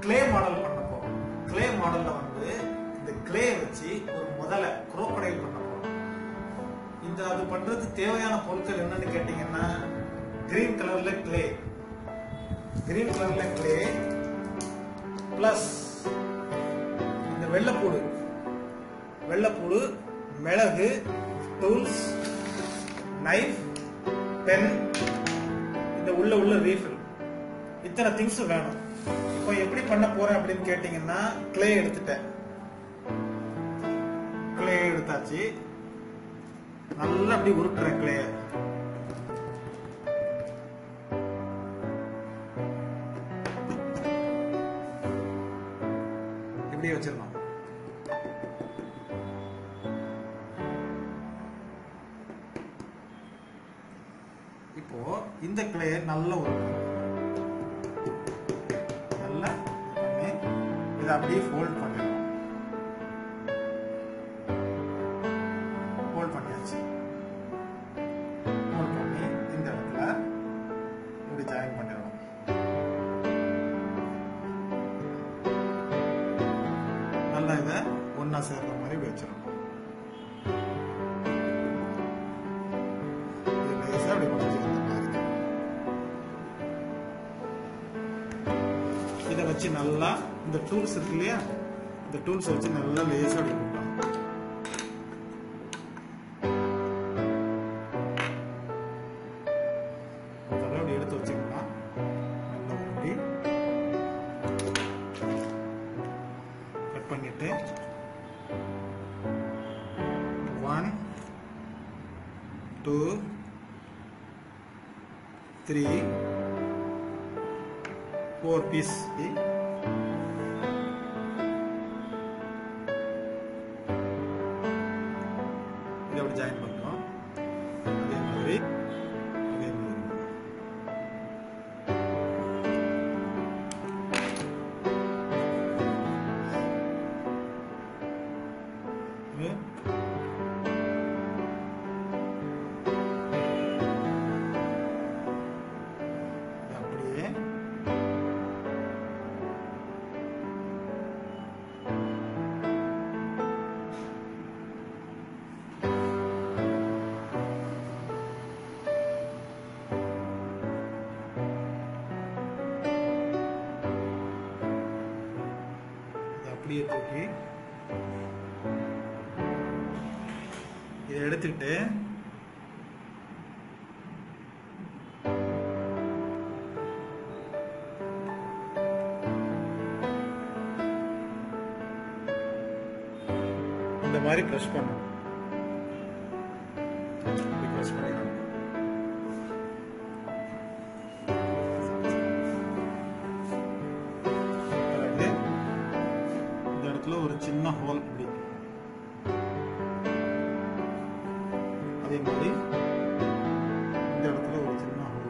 Clay model பண்ண போறோம் clay மாடல்ல வந்து இந்த கிளே வச்சு ஒரு முதல்ல குரோக்கடைல் பண்ண போறோம் இந்த அது பண்றதுக்கு தேவையான பொருட்கள் என்னன்னு கேட்டீங்கன்னா கிரீன் கலர்ல கிளே கிரீன் கலர்ல கிளே பிளஸ் இந்த வெள்ளைப்பூடு வெள்ளைப்பூடு மிளகு டூல்ஸ் நைஃப் பென் இந்த உள்ள உள்ள ரீஃபில் இத்தனை திங்ஸ் வேணும் இப்போ எப்படி பண்ண போறேன் அப்படின்னு கேட்டீங்கன்னா கிளே எடுத்துட்டேன் கிளே எடுத்தாச்சு நல்லா அப்படி உருட்டுறேன் கிளே இப்படியே வச்சிடணும் இப்போ இந்த கிளே நல்லா உருட்டணும் நல்லா பண்ணி இதை அப்படியே ஃபோல்ட் பண்ணிடணும் ஃபோல்ட் பண்ணியாச்சு ஃபோல்ட் பண்ணி இந்த இடத்துல இப்படி ஜாயின் பண்ணிடணும் நல்லா இதை ஒண்ணா சேர்ற மாதிரி வச்சிடணும் இது லேசா அப்படி உடஞ்சி வந்த மாதிரி இதை வச்சு நல்லா இந்த டூல்ஸ் இருக்கு இல்லையா இந்த டூல்ஸ் வச்சு நல்லா லேசா அப்படி கொடுக்கலாம் அதெல்லாம் அப்படி எடுத்து வச்சுக்கலாம் நல்லா உருட்டி கட் பண்ணிட்டு one two three four piece இதை அப்படி ஜாயின் பண்ணுறோம் அதே மாதிரி அதே மாதிரி இது இது அப்படியே இதை அப்படியே தூக்கி இதை எடுத்துக்கிட்டு இந்த மாதிரி ப்ரெஸ் பண்ணணும் இப்படி ப்ரெஸ் பண்ணிடணும் பிறகு இந்த இடத்துல ஒரு சின்ன ஹோல் இப்படி அதே மாதிரி இந்த இடத்துல ஒரு சின்ன ஹோல்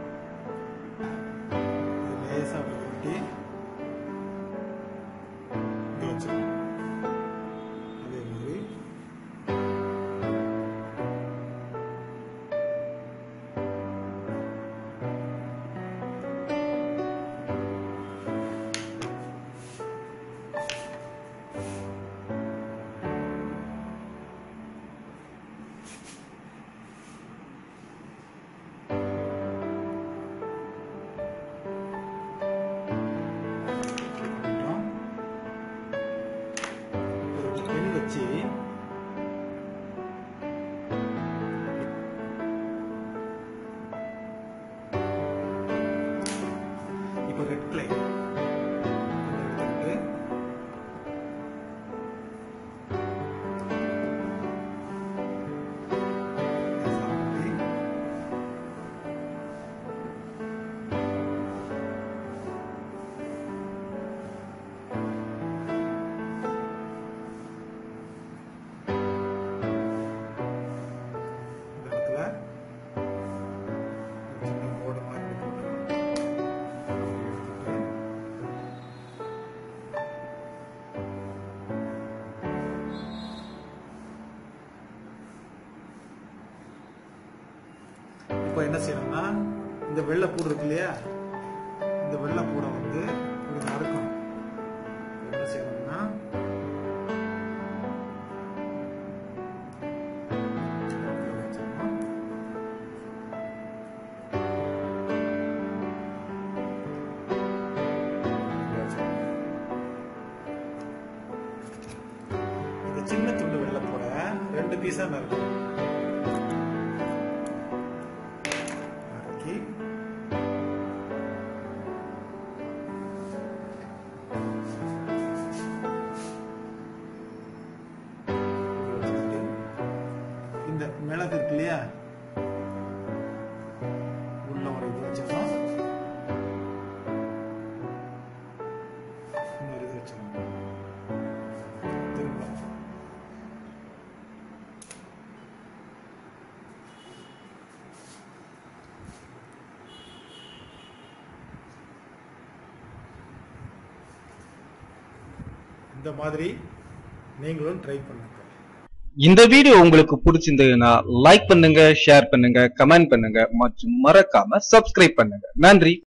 இது லேசா அப்படி வெட்டி இங்க வச்சிடணும் அதே மாதிரி பண்ணிட்டோம். ஒரு பென் வச்சு இப்போ ரெட் கிளை எடுத்துக்கிட்டு லேசா அப்படி இந்த இடத்துல ஒரு சின்ன போர்டு மாதிரி போட்டுருக்கோம் அப்படி எடுத்துட்டு இப்போ என்ன செய்யணும்னா இந்த வெள்ளை பூடு இருக்கு இல்லையா இந்த வெள்ளை பூடை வந்து இப்படி நறுக்கணும் என்ன செய்யணும்னா உள்ள வச்சிடணும். உள்ள வச்சிடணும். இந்த சின்ன துண்டு வெளில போட ரெண்டு பீஸா நறுக்கணும் நறுக்கி வச்சுக்கிட்டு, இந்த மிளகு இருக்கு இல்லையா உள்ள ஒரு இது வச்சிடணும் இன்னொரு இது வச்சிடணும் திரும்ப இந்த மாதிரி நீங்களும் ட்ரை பண்ணுங்க இந்த வீடியோ உங்களுக்கு பிடிச்சிருந்ததுன்னா லைக் பண்ணுங்க ஷேர் பண்ணுங்க கமெண்ட் பண்ணுங்க மற்றும் மறக்காம சப்ஸ்கிரைப் பண்ணுங்க நன்றி